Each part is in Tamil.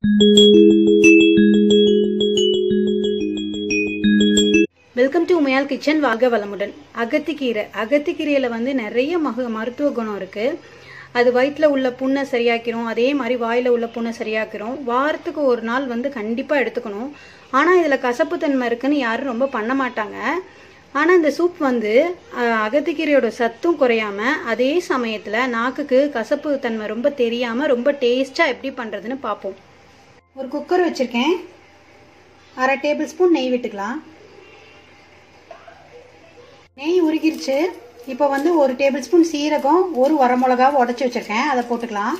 வெல்கம் டு உமையால் கிச்சன் வாழ்க வளமுடன் அகத்திக்கீரை அகத்திக்கீரையில் வந்து நிறைய மக மருத்துவ குணம் இருக்குது அது வயிற்றில் உள்ள புண்ணை சரியாக்கிறோம் அதே மாதிரி வாயில் உள்ள புண்ணை சரியாக்கிறோம் வாரத்துக்கு ஒரு நாள் வந்து கண்டிப்பாக எடுத்துக்கணும் ஆனால் இதில் கசப்புத்தன்மை இருக்குன்னு யாரும் ரொம்ப பண்ண மாட்டாங்க ஆனால் இந்த சூப் வந்து அஹ், அகத்திக்கீரையோட சத்தும் குறையாம அதே சமயத்தில் நாக்குக்கு கசப்பு தன்மை ரொம்ப தெரியாமல் ரொம்ப டேஸ்ட்டாக எப்படி பண்ணுறதுன்னு பார்ப்போம் ஒரு குக்கர் வச்சுருக்கேன் அரை டேபிள் ஸ்பூன் நெய் விட்டுக்கலாம் நெய் உருகிருச்சு இப்போ வந்து ஒரு டேபிள் ஸ்பூன் சீரகம் ஒரு வரமிளகாவை உடச்சி வச்சிருக்கேன் அதை போட்டுக்கலாம்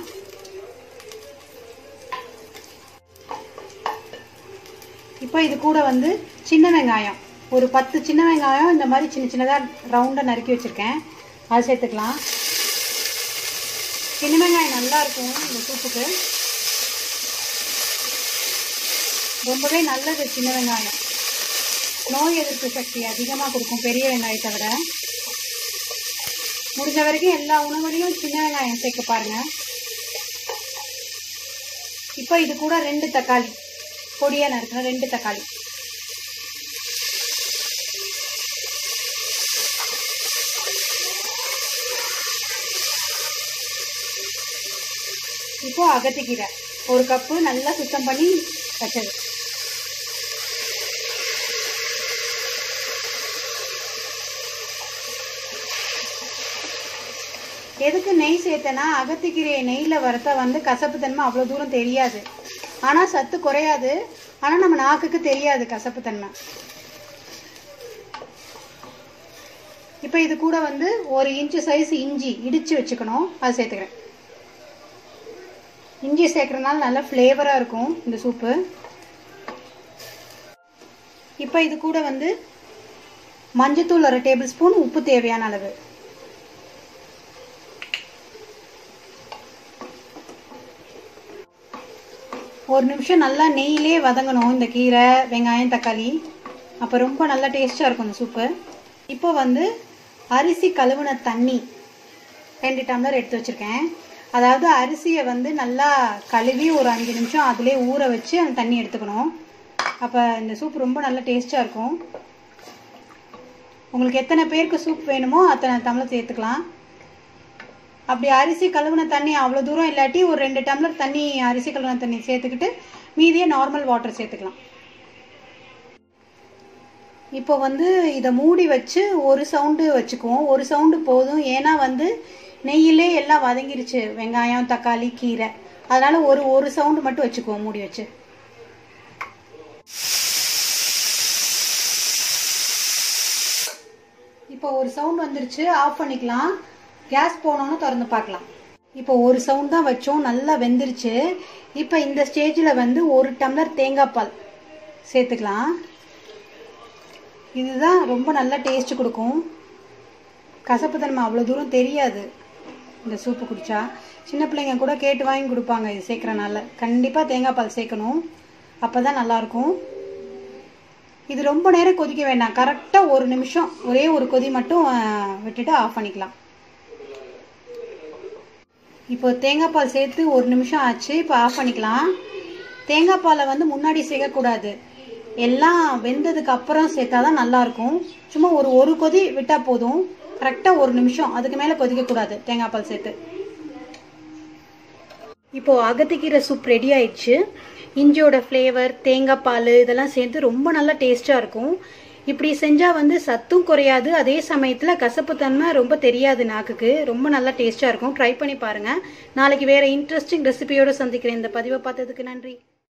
இப்போ இது கூட வந்து சின்ன வெங்காயம் ஒரு பத்து சின்ன வெங்காயம் இந்த மாதிரி சின்ன சின்னதாக ரவுண்டாக நறுக்கி வச்சுருக்கேன் அது சேர்த்துக்கலாம் சின்ன வெங்காயம் நல்லா இருக்கும் இந்த சூப்புக்கு ரொம்பவே நல்லது சின்ன வெங்காயம் நோய் எதிர்ப்பு சக்தி அதிகமாக கொடுக்கும் பெரிய வெங்காயத்தை விட முடிஞ்ச வரைக்கும் எல்லா உணவுலையும் சின்ன வெங்காயம் சேர்க்க பாருங்க இப்போ இது கூட ரெண்டு தக்காளி பொடியாக நறுக்கிற ரெண்டு தக்காளி இப்போ அகத்திக்கீரை ஒரு கப்பு நல்லா சுத்தம் பண்ணி வச்சது எதுக்கு நெய் சேர்த்தேன்னா அகத்திக்கீரையை நெய்யில் வறுத்தா வந்து கசப்பு தன்மை அவ்வளோ தூரம் தெரியாது ஆனால் சத்து குறையாது ஆனால் நம்ம நாக்குக்கு தெரியாது கசப்பு தன்மை இப்போ இது கூட வந்து ஒரு இன்ச்சு சைஸ் இஞ்சி இடித்து வச்சுக்கணும் அது சேர்த்துக்கிறேன் இஞ்சி சேர்க்கறதுனால நல்ல ஃப்ளேவராக இருக்கும் இந்த சூப்பு இப்போ இது கூட வந்து மஞ்சத்தூள் ஒரு டேபிள் ஸ்பூன் உப்பு தேவையான அளவு ஒரு நிமிஷம் நல்லா நெய்யிலே வதங்கணும் இந்த கீரை வெங்காயம் தக்காளி அப்போ ரொம்ப நல்லா டேஸ்ட்டாக இருக்கும் இந்த சூப்பு இப்போ வந்து அரிசி கழுவுன தண்ணி ரெண்டு டம்ளர் எடுத்து வச்சுருக்கேன் அதாவது அரிசியை வந்து நல்லா கழுவி ஒரு அஞ்சு நிமிஷம் அதிலே ஊற வச்சு அந்த தண்ணி எடுத்துக்கணும் அப்போ இந்த சூப் ரொம்ப நல்லா டேஸ்ட்டாக இருக்கும் உங்களுக்கு எத்தனை பேருக்கு சூப் வேணுமோ அத்தனை டம்ளர் சேர்த்துக்கலாம் அப்படி அரிசி கழுவுன தண்ணி அவ்வளோ தூரம் இல்லாட்டி ஒரு ரெண்டு டம்ளர் தண்ணி அரிசி கழுவுன தண்ணி சேர்த்துக்கிட்டு மீதியே நார்மல் வாட்டர் சேர்த்துக்கலாம் இப்போ வந்து இதை மூடி வச்சு ஒரு சவுண்டு வச்சுக்குவோம் ஒரு சவுண்டு போதும் ஏன்னா வந்து நெய்யிலே எல்லாம் வதங்கிருச்சு வெங்காயம் தக்காளி கீரை அதனால ஒரு ஒரு சவுண்டு மட்டும் வச்சுக்குவோம் மூடி வச்சு இப்போ ஒரு சவுண்ட் வந்துருச்சு ஆஃப் பண்ணிக்கலாம் கேஸ் போனோன்னு திறந்து பார்க்கலாம் இப்போ ஒரு சவுண்ட் தான் வச்சோம் நல்லா வெந்துருச்சு இப்போ இந்த ஸ்டேஜில் வந்து ஒரு டம்ளர் தேங்காய் பால் சேர்த்துக்கலாம் இதுதான் ரொம்ப நல்ல டேஸ்ட் கொடுக்கும் கசப்பு தன்மை அவ்வளோ தூரம் தெரியாது இந்த சூப்பு குடிச்சா சின்ன பிள்ளைங்க கூட கேட்டு வாங்கி கொடுப்பாங்க இது சேர்க்குறனால கண்டிப்பாக தேங்காய் பால் சேர்க்கணும் அப்போ தான் நல்லாயிருக்கும் இது ரொம்ப நேரம் கொதிக்க வேண்டாம் கரெக்டாக ஒரு நிமிஷம் ஒரே ஒரு கொதி மட்டும் அஹ், விட்டுட்டு ஆஃப் பண்ணிக்கலாம் இப்போ தேங்காய் பால் சேர்த்து ஒரு நிமிஷம் ஆச்சு இப்போ ஆஃப் பண்ணிக்கலாம் தேங்காய் பாலை வந்து முன்னாடி சேர்க்கக்கூடாது எல்லாம் வெந்ததுக்கு அப்புறம் சேர்த்தா தான் நல்லாயிருக்கும் சும்மா ஒரு ஒரு கொதி விட்டால் போதும் கரெக்டாக ஒரு நிமிஷம் அதுக்கு மேலே கொதிக்கக்கூடாது தேங்காய் பால் சேர்த்து இப்போ அகத்திக்கீரை சூப் ரெடி ஆயிடுச்சு இஞ்சியோட ஃப்ளேவர் தேங்காய் பால் இதெல்லாம் சேர்த்து ரொம்ப நல்லா டேஸ்ட்டாக இருக்கும் இப்படி செஞ்சால் வந்து சத்தும் குறையாது அதே சமயத்தில் கசப்புத்தன்மை ரொம்ப தெரியாது நாக்குக்கு ரொம்ப நல்லா டேஸ்ட்டாக இருக்கும் ட்ரை பண்ணி பாருங்கள் நாளைக்கு வேறு இன்ட்ரெஸ்டிங் ரெசிபியோடு சந்திக்கிறேன் இந்த பதிவை பார்த்ததுக்கு நன்றி